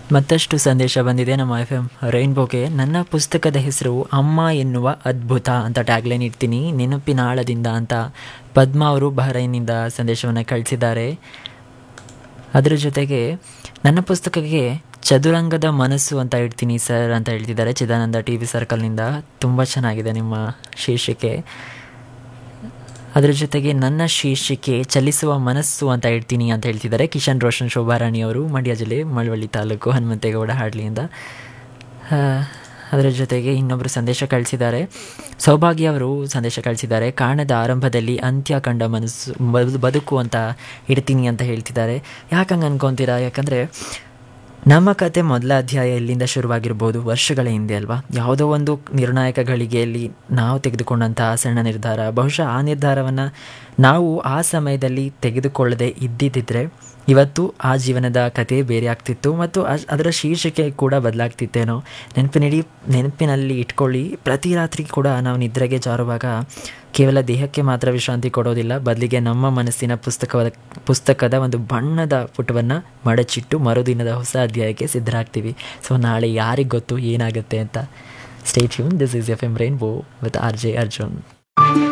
ಮತ್ತಷ್ಟು ಸಂದೇಶ ಬಂದಿದೆ ನಮ್ಮ ಎಫ್ ಎಮ್ ರೈನ್ಬೋಗೆ ನನ್ನ ಪುಸ್ತಕದ ಹೆಸರು ಅಮ್ಮ ಎನ್ನುವ ಅದ್ಭುತ ಅಂತ ಟ್ಯಾಗ್ಲೈನ್ ಇಡ್ತೀನಿ ನೆನಪಿನ ಆಳದಿಂದ ಅಂತ ಪದ್ಮ ಅವರು ಬಹರೈನಿಂದ ಸಂದೇಶವನ್ನು ಕಳಿಸಿದ್ದಾರೆ ಅದರ ಜೊತೆಗೆ ನನ್ನ ಪುಸ್ತಕಕ್ಕೆ ಚದುರಂಗದ ಮನಸ್ಸು ಅಂತ ಇಡ್ತೀನಿ ಸರ್ ಅಂತ ಹೇಳ್ತಿದ್ದಾರೆ ಚಿದಾನಂದ ಟಿ ವಿ ಸರ್ಕಲ್ನಿಂದ ತುಂಬ ಚೆನ್ನಾಗಿದೆ ನಿಮ್ಮ ಶೀರ್ಷಿಕೆ ಅದರ ಜೊತೆಗೆ ನನ್ನ ಶೀರ್ಷಿಕೆ ಚಲಿಸುವ ಮನಸ್ಸು ಅಂತ ಇಡ್ತೀನಿ ಅಂತ ಹೇಳ್ತಿದ್ದಾರೆ ಕಿಶನ್ ರೋಷನ್ ಶೋಭಾರಾಣಿ ಅವರು ಮಂಡ್ಯ ಜಿಲ್ಲೆ ಮಳವಳ್ಳಿ ತಾಲೂಕು ಹನುಮಂತೇಗೌಡ ಹಾಡ್ಲಿಯಿಂದ ಆ, ಅದರ ಜೊತೆಗೆ ಇನ್ನೊಬ್ಬರು ಸಂದೇಶ ಕಳಿಸಿದ್ದಾರೆ ಸೌಭಾಗ್ಯ ಅವರು ಸಂದೇಶ ಕಳಿಸಿದ್ದಾರೆ ಕಾರಣದ ಆರಂಭದಲ್ಲಿ ಅಂತ್ಯ ಕಂಡ ಮನಸ್ಸು ಬದು- ಬದುಕು ಅಂತ ಇಡ್ತೀನಿ ಅಂತ ಹೇಳ್ತಿದ್ದಾರೆ ಯಾಕಂಗೆ ಅನ್ಕೊತೀರಾ ಯಾಕಂದರೆ ನಮ್ಮ ಕತೆ ಮೊದಲ ಅಧ್ಯಾಯ ಎಲ್ಲಿಂದ ಶುರುವಾಗಿರ್ಬೋದು ವರ್ಷಗಳ ಹಿಂದೆ ಅಲ್ವಾ ಯಾವುದೋ ಒಂದು ನಿರ್ಣಾಯಕ ಗಳಿಗೆಯಲ್ಲಿ ನಾವು ತೆಗೆದುಕೊಂಡಂತಹ ಸಣ್ಣ ನಿರ್ಧಾರ ಬಹುಶಃ ಆ ನಿರ್ಧಾರವನ್ನು ನಾವು ಆ ಸಮಯದಲ್ಲಿ ತೆಗೆದುಕೊಳ್ಳದೆ ಇದ್ದಿದ್ದಿದ್ರೆ ಇವತ್ತು ಆ ಜೀವನದ ಕತೆ ಬೇರೆ ಆಗ್ತಿತ್ತು ಮತ್ತು ಅ- ಅದರ ಶೀರ್ಷಿಕೆ ಕೂಡ ಬದಲಾಗ್ತಿತ್ತೇನೋ ನೆನಪಿನಡಿ ನೆನಪಿನಲ್ಲಿ ಇಟ್ಕೊಳ್ಳಿ ಪ್ರತಿ ರಾತ್ರಿ ಕೂಡ ನಾವು ನಿದ್ರೆಗೆ ಜಾರುವಾಗ ಕೇವಲ ದೇಹಕ್ಕೆ ಮಾತ್ರ ವಿಶ್ರಾಂತಿ ಕೊಡೋದಿಲ್ಲ ಬದಲಿಗೆ ನಮ್ಮ ಮನಸ್ಸಿನ ಪುಸ್ತಕದ ಪುಸ್ತಕದ ಒಂದು ಬಣ್ಣದ ಪುಟವನ್ನು ಮಡಚಿಟ್ಟು ಮರುದಿನದ ಹೊಸ ಅಧ್ಯಾಯಕ್ಕೆ ಸಿದ್ಧರಾಗ್ತೀವಿ ಸೊ ನಾಳೆ ಯಾರಿಗೆ ಗೊತ್ತು ಏನಾಗುತ್ತೆ ಅಂತ ಸ್ಟೇಟ್ ಯೂನ್ this is F M rainbow with R J Arjun